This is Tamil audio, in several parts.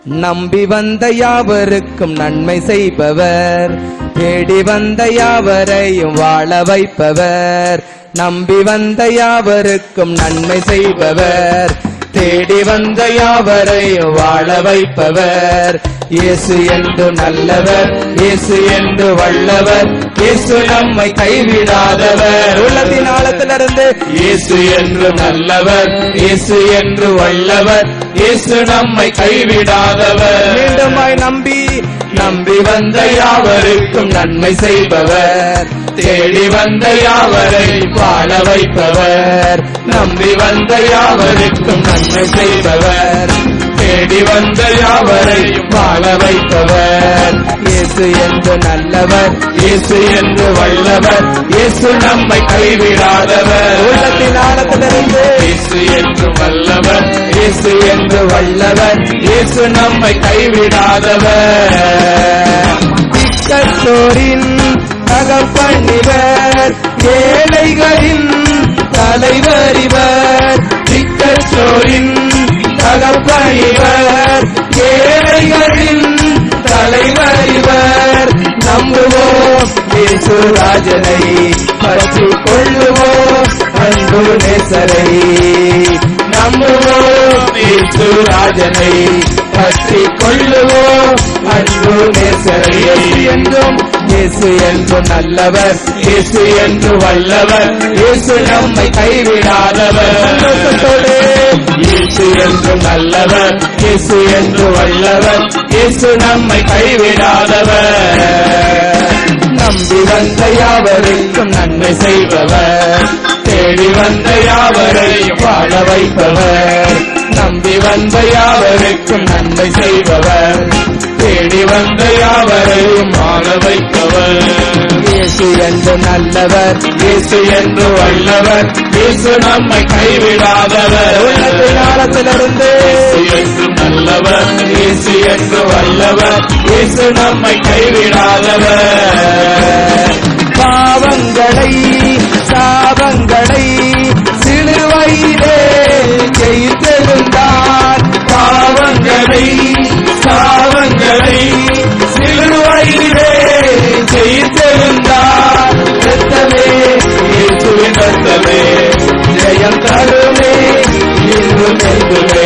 நம்பி வந்த யாவருக்கும் நன்மை செய்பவர் தேடி வந்த யாவரையும் வாழ வைப்பவர் நம்பி வந்த யாவருக்கும் நன்மை செய்பவர் தேடி வந்த யாவரையும் வாழ வைப்பவர் இயேசு என்று நல்லவர் இயேசு என்று வல்லவர் இயேசு நம்மை கைவிடாதவர் உள்ளத்தின் ஆழத்திலிருந்து இயேசு என்று நல்லவர் இயேசு என்று வல்லவர் இயேசு நம்மை கைவிடாதவர் மீண்டுமாய் நம்பி நம்பி வந்த யாவருக்கும் நன்மை செய்பவர் தேடி வந்த யாவரை வாழ வைப்பவர் நம்பி வந்த யாவருக்கும் நன்மை செய்பவர் தேடி வந்த யாவரையும் வாழ வைப்பவர் இயேசு என்று நல்லவர் இயேசு என்று வல்லவர் இயேசு நம்மை கைவிடாதவர் உள்ளத்தின் ஆழத்திலிருந்து இயேசு என்று வல்லவர் இயேசு என்று வல்லவர் இயேசு நம்மை கைவிடாதவர் திக்கத்தோரின் தகப்பண்ணிவர் ஏழைகளின் தலைவர் இவர் திக்கச்சோரின் தகப்பணிவர் ஏழைகளின் தலைவர் இவர் நம்புவோம் இயேசு ராஜனை பற்றி கொள்ளுவோம் அன்பு நேசரை நம்புவோம் இயேசு ராஜனை பற்றி கொள்ளுவோம் அன்பு நேசரை இயேசு என்றும் இயேசு என்று நல்லவர் இயேசு என்று வல்லவர் இயேசு நம்மை கைவிடாதவர் சந்தோஷத்தோடு இயேசு என்று நல்லவர் இயேசு என்று வல்லவர் இயேசு நம்மை கைவிடாதவர் நம்பி வந்த யாவருக்கும் நன்மை செய்பவர் தேடி வந்த யாவரையும் வாழ வைப்பவர் நம்பி வந்த யாவருக்கும் நன்மை செய்பவர் தேடி வந்த யாவரையும் வாழ வைப்பவர் இயேசு என்று நல்லவர் இயேசு என்று வல்லவர் இயேசு நம்மை கைவிடாதவர் உள்ளத்தின் ஆழத்திலிருந்து இயேசு என்று நல்லவர் இயேசு என்று வல்லவர் இயேசு நம்மை கைவிடாதவர் பாவங்களை சாபங்களை சிலுவையிலே ஜெயித்தெழுந்தார் பாவங்களை சாபங்களை சிலுவையிலே ஜெயித்தெழுந்தார் ரத்தமே இயேசுவின் ரத்தமே ஜெயம் தருமே இன்றும் என்றுமே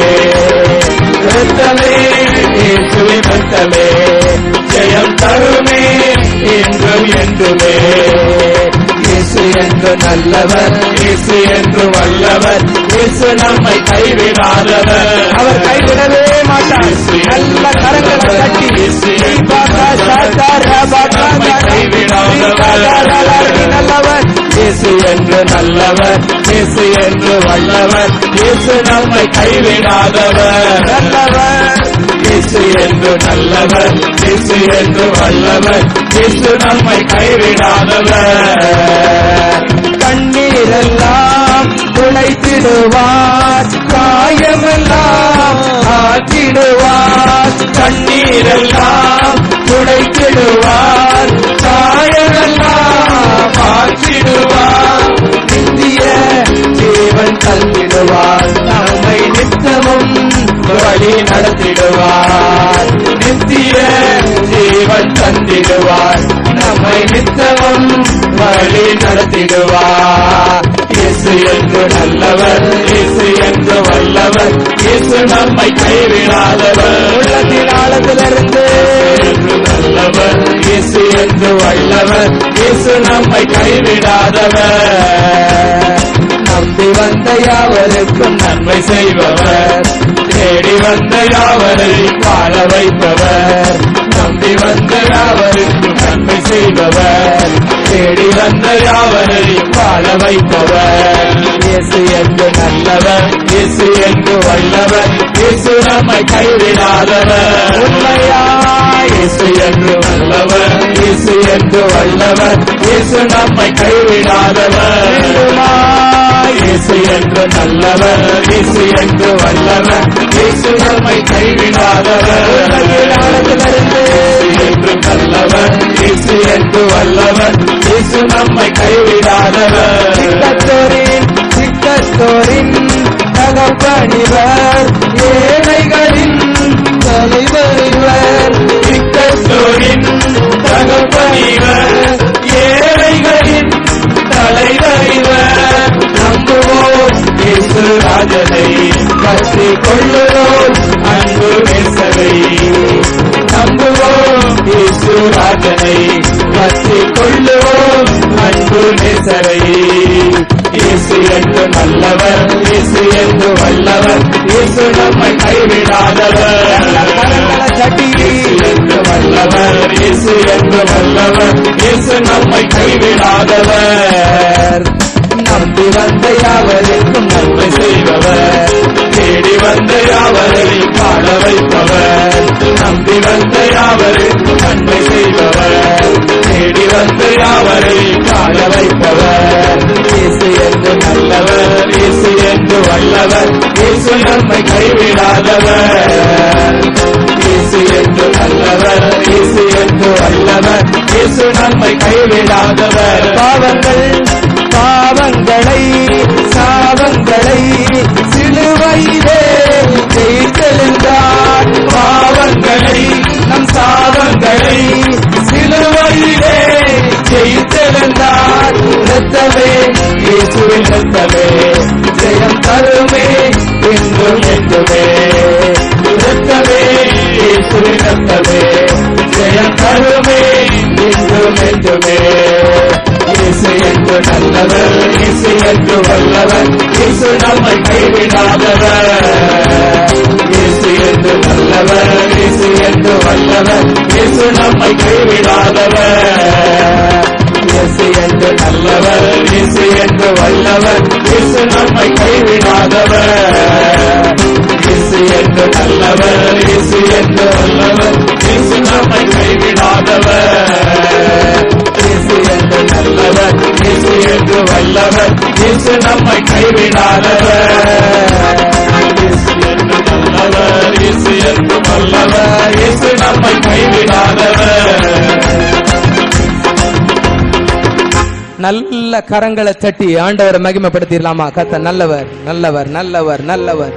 ரத்தமே இயேசுவின் ரத்தமே ஜெயம் தருமே என்றும் என்றுமே இயேசு என்று நல்லவர் இயேசு என்று வல்லவர் இயேசு நம்மை கைவிடாதவர் அவர் கைவிடவே மாட்டார் நல்ல கரங்களை தட்டி நல்லவர் இயேசு என்று நல்லவர் இயேசு என்று வல்லவர் இயேசு நம்மை கைவிடாதவர் நல்லவர் இயேசு என்று நல்லவர் இயேசு என்று வல்லவர் இயேசு நம்மை கைவிடாதவர் கண்ணீரெல்லாம் துளைத்திடுவார் காயமெல்லாம் ஆற்றிடுவார் கண்ணீரெல்லாம் துளைத்திடுவார் காயமெல்லாம் ஆற்றிடுவார் இந்திய ஜீவன் தந்திடுவார் நம்மை நித்தமும் வழி நடத்திடுவார் நித்திய ஜீவன் தந்திடுவார் நம்மை நித்தமும் வழி நடத்திடுவார் இயேசு என்று நல்லவர் இயேசு என்று வல்லவர் இயேசு நம்மை கைவிடாதவர் உள்ளத்தின் ஆழத்திலிருந்து என்று நல்லவர் இயேசு என்று வல்லவர் இயேசு நம்மை கைவிடாதவர் நம்பி வந்த யாவருக்கும் நன்மை செய்பவர் தேடி வந்த யாவரையும் வாழ வைப்பவர் நம்பி வந்த யாவருக்கும் நன்மை செய்பவர் தேடி வந்த யாவரையும் வாழ வைப்பவர் இயேசு என்று நல்லவர் இயேசு என்று வல்லவர் இயேசு நம்மை கைவிடாதவர் உண்மையா இயேசு என்று நல்லவர் இயேசு என்று வல்லவர் இயேசு நம்மை கைவிடாதவர் இயேசு என்று நல்லவர் இயேசு என்று வல்லவர் இயேசு நம்மை கைவிடாதவர் இயேசு என்று நல்லவர் இயேசு என்று வல்லவர் இயேசு நம்மை கைவிடாதவர் சிக்கத்தோரின் சிக்கத்தோரின் தகப்பணிவர் ஏழைகளின் தலைவர் இயேசு என்று வல்லவர் இயேசு நம்மை கைவிடாதவர் நம்பி வந்த யாவருக்கும் நன்மை செய்பவர் தேடி வந்த யாவரையும் பாட வைப்பவர் நம்பி வந்த யாவருக்கும் நன்மை செய்பவர் தேடி வந்த யாவரையும் பாட வைப்பவர் இயேசு என்று நல்லவர் இயேசு என்று வல்லவர் இயேசு நம்மை கைவிடாதவர் இயேசு என்று நல்லவர் இயேசு என்று வல்லவர் இயேசு நம்மை கைவிடாதவர் பாவங்கள் பாவங்களை சாவங்களை சிலுவையிலே ஜெயித்தெழுந்தார் பாவங்களை நம் சாவங்களை சிலுவையிலே ஜெயித்தெழுந்தார் இரத்தமே இயேசுவின் இரத்தமே ஜெயம் தருமே என்றும் என்றுமே இரத்தமே இயேசுவின் இரத்தமே ஜெயம் தருமே என்றும் என்றுமே இயேசு என்று நல்லவர் இயேசு என்று வல்லவர் இயேசு நம்மை கைவிடாதவர் இயேசு என்று நல்லவர் இயேசு என்று வல்லவர் இயேசு நம்மை கைவிடாதவர் இயேசு என்று நல்லவர் இயேசு என்று வல்லவர் இயேசு நம்மை கைவிடாதவர் இயேசு என்று நல்லவர் இயேசு என்று வல்லவர் இயேசு நம்மை கைவிடாதவர் இயேசு என்று நல்லவர் இயேசு என்று வல்லவர் இயேசு நம்மை கைவிடாதவர் இயேசு என்று நல்லவர் இயேசு என்று வல்லவர் இயேசு நம்மை கைவிடாதவர் நல்ல கரங்களை தட்டி ஆண்டவரை மகிமைப்படுத்திடலாமா கத்த நல்லவர் நல்லவர் நல்லவர் நல்லவர்